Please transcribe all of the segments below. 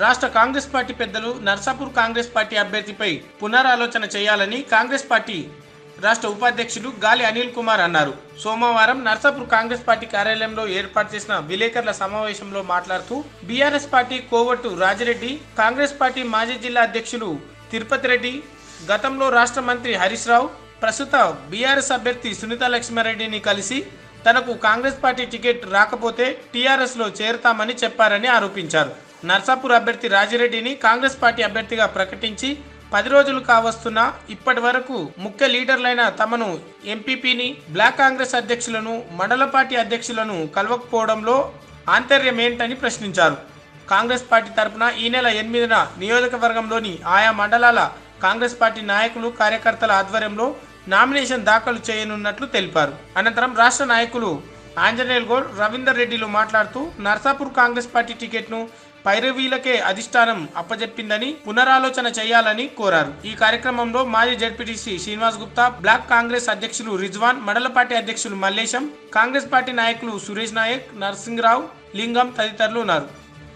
రాష్ట్ర కాంగ్రెస్ పార్టీ పెద్దలు నర్సాపూర్ కాంగ్రెస్ పార్టీ అభ్యర్థిపై పునరాలోచన చేయాలని కాంగ్రెస్ పార్టీ రాష్ట్ర ఉపాధ్యక్షుడు గాలి అనిల్ కుమార్ అన్నారు సోమవారం నర్సాపూర్ కాంగ్రెస్ పార్టీ కార్యాలయంలో ఏర్పాటు చేసిన విలేకరుల సమావేశంలో మాట్లాడుతూ BRS party Kovattu Rajireddy Congress party మాజీ జిల్లా అధ్యక్షులు తిరుపతి రెడ్డి గతంలో రాష్ట్ర మంత్రి హరీష్ రావు ప్రస్తుత బీఆర్ఎస్ అభ్యర్థి సునీత లక్ష్మారెడ్డిని కలిసి తనకు కాంగ్రెస్ పార్టీ టికెట్ రాకపోతే టీఆర్ఎస్ లో చేరతామని చెప్పారని ఆరోపించారు నర్సాపూర్ అభ్యర్థి రాజిరెడ్డిని కాంగ్రెస్ పార్టీ అభ్యర్థిగా ప్రకటించి పది రోజులు కావస్తున్నా ఇప్పటి వరకు ముఖ్య లీడర్లైన తమను ఎంపీపీని బ్లాక్ కాంగ్రెస్ అధ్యక్షులను మండల పార్టీ అధ్యక్షులను కలవకపోవడంలో ఆంతర్యం ఏంటని ప్రశ్నించారు కాంగ్రెస్ పార్టీ తరపున ఈ నెల ఎనిమిదిన నియోజకవర్గంలోని ఆయా మండలాల కాంగ్రెస్ పార్టీ నాయకులు కార్యకర్తల ఆధ్వర్యంలో నామినేషన్ దాఖలు చేయనున్నట్లు తెలిపారు అనంతరం రాష్ట్ర నాయకులు ఆంజనేయుల్ గౌడ్ రవీందర్ రెడ్డిలు మాట్లాడుతూ నర్సాపూర్ కాంగ్రెస్ పార్టీ టికెట్ను పైరవీలకే అధిష్టానం అప్పజెప్పిందని పునరాలోచన చేయాలని కోరారు ఈ కార్యక్రమంలో మాజీ జడ్పీటీసీ శ్రీనివాస్ గుప్తా బ్లాక్ కాంగ్రెస్ అధ్యక్షులు రిజ్వాన్ మండల పార్టీ అధ్యక్షులు మల్లేశం కాంగ్రెస్ పార్టీ నాయకులు సురేష్ నాయక్ నరసింహరావు లింగం తదితరులు ఉన్నారు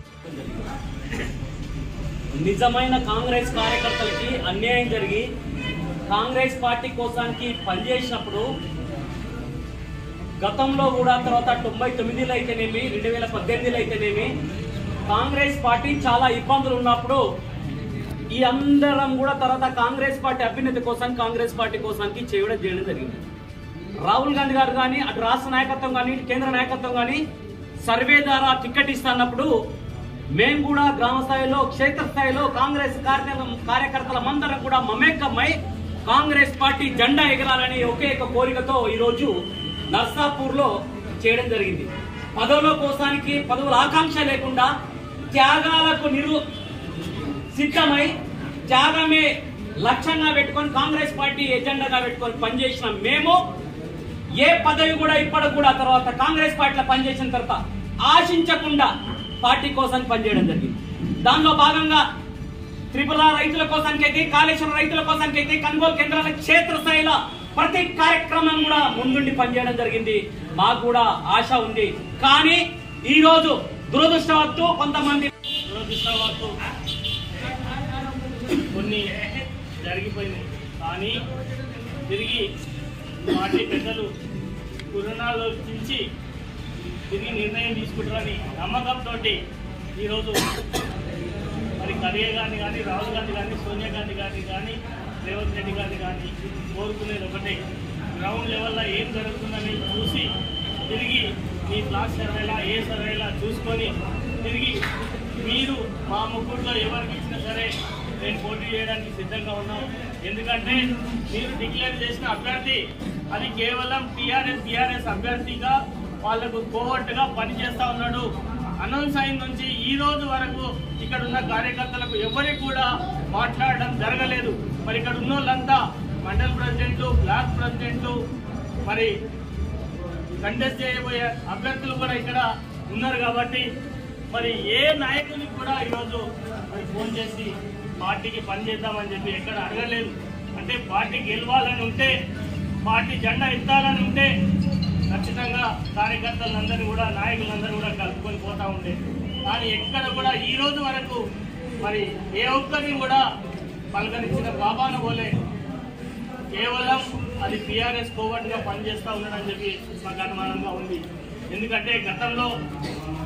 నిజమైన కాంగ్రెస్ కార్యకర్తలకి అన్యాయం జరిగి కాంగ్రెస్ పార్టీ కోసానికి పనిచేసినప్పుడు గతంలో కూడా తర్వాత తొంభై తొమ్మిదిలో అయితేనేమి రెండు వేల పద్దెనిమిదిలో అయితేనేమి కాంగ్రెస్ పార్టీ చాలా ఇబ్బందులు ఉన్నప్పుడు ఈ అందరం కూడా తర్వాత కాంగ్రెస్ పార్టీ అభ్యున్నతి కోసం కాంగ్రెస్ పార్టీ కోసానికి చేయడం చేయడం జరిగింది రాహుల్ గాంధీ గారు కానీ అటు రాష్ట్ర నాయకత్వం కానీ ఇటు కేంద్ర నాయకత్వం కానీ సర్వే ద్వారా టికెట్ ఇస్తున్నప్పుడు మేము కూడా గ్రామ స్థాయిలో క్షేత్ర స్థాయిలో కాంగ్రెస్ కార్య- కార్యకర్తల మందరం కూడా మమేకమై కాంగ్రెస్ పార్టీ జెండా ఎగరాలని ఒకే ఒక కోరికతో ఈరోజు నర్సాపూర్ లో చేయడం జరిగింది పదవుల కోసానికి పదవుల ఆకాంక్ష లేకుండా త్యాగాలకు నిరు సిద్ధమై త్యాగమే లక్ష్యంగా పెట్టుకొని కాంగ్రెస్ పార్టీ ఎజెండాగా పెట్టుకొని పనిచేసిన మేము ఏ పదవి కూడా ఇప్పటికి కూడా తర్వాత కాంగ్రెస్ పార్టీలో పనిచేసిన తర్వాత ఆశించకుండా పార్టీ కోసం పనిచేయడం జరిగింది దానిలో భాగంగా త్రిపుర రైతుల కోసానికైతే కాళేశ్వరం రైతుల కోసానికైతే కొనుగోలు కేంద్రాల క్షేత్రస్థాయిలో ప్రతి కార్యక్రమం కూడా ముందుండి పనిచేయడం జరిగింది మాకు కూడా ఆశ ఉంది కానీ ఈ రోజు దురదృష్టవత్తు కొంతమంది దురదృష్టవత్తు కొన్ని జరిగిపోయినాయి కానీ తిరిగి పార్టీ పెద్దలు పునరాలోచించి తిరిగి నిర్ణయం తీసుకుంటారని నమ్మకంతో ఈరోజు మరి ఖర్గే గారిని కానీ రాహుల్ గాంధీ కానీ సోనియా గాంధీ గారిని కానీ రేవంత్ రెడ్డి గారిని కానీ కోరుకునేది ఒకటే గ్రౌండ్ లెవెల్లో ఏం జరుగుతుందని చూసి తిరిగి మీ బ్లాక్ సర్వేలా ఏ సర్వేలా చూసుకొని తిరిగి మీరు మా ముగ్గురులో ఎవరికి ఇచ్చినా సరే నేను పోటీ చేయడానికి సిద్ధంగా ఉన్నాం ఎందుకంటే మీరు డిక్లేర్ చేసిన అభ్యర్థి అది కేవలం టీఆర్ఎస్ టీఆర్ఎస్ అభ్యర్థిగా వాళ్లకు కోవట్టుగా పనిచేస్తా ఉన్నాడు అనౌన్స్ అయిన నుంచి ఈ రోజు వరకు ఇక్కడ ఉన్న కార్యకర్తలకు ఎవరికి కూడా మాట్లాడడం జరగలేదు మరి ఇక్కడ ఉన్న వాళ్ళంతా మండల్ ప్రెసిడెంట్లు బ్లాక్ ప్రెసిడెంట్లు మరి కంటెస్ట్ చేయబోయే అభ్యర్థులు కూడా ఇక్కడ ఉన్నారు కాబట్టి మరి ఏ నాయకునికి కూడా ఈరోజు మరి ఫోన్ చేసి పార్టీకి పనిచేద్దామని చెప్పి ఎక్కడ అడగలేదు అంటే పార్టీ గెలవాలని ఉంటే పార్టీ జెండా ఎత్తాలని ఉంటే ఖచ్చితంగా కార్యకర్తలందరినీ కూడా నాయకులందరూ కూడా కలుపుకొని పోతా ఉండే కానీ ఎక్కడ కూడా ఈ రోజు వరకు మరి ఏ ఒక్కరిని కూడా పలకరించిన బాబాన పోలే కేవలం అది టీఆర్ఎస్ కోవట్గా పనిచేస్తూ ఉన్నాడని చెప్పి మాకు అనుమానంగా ఉంది ఎందుకంటే గతంలో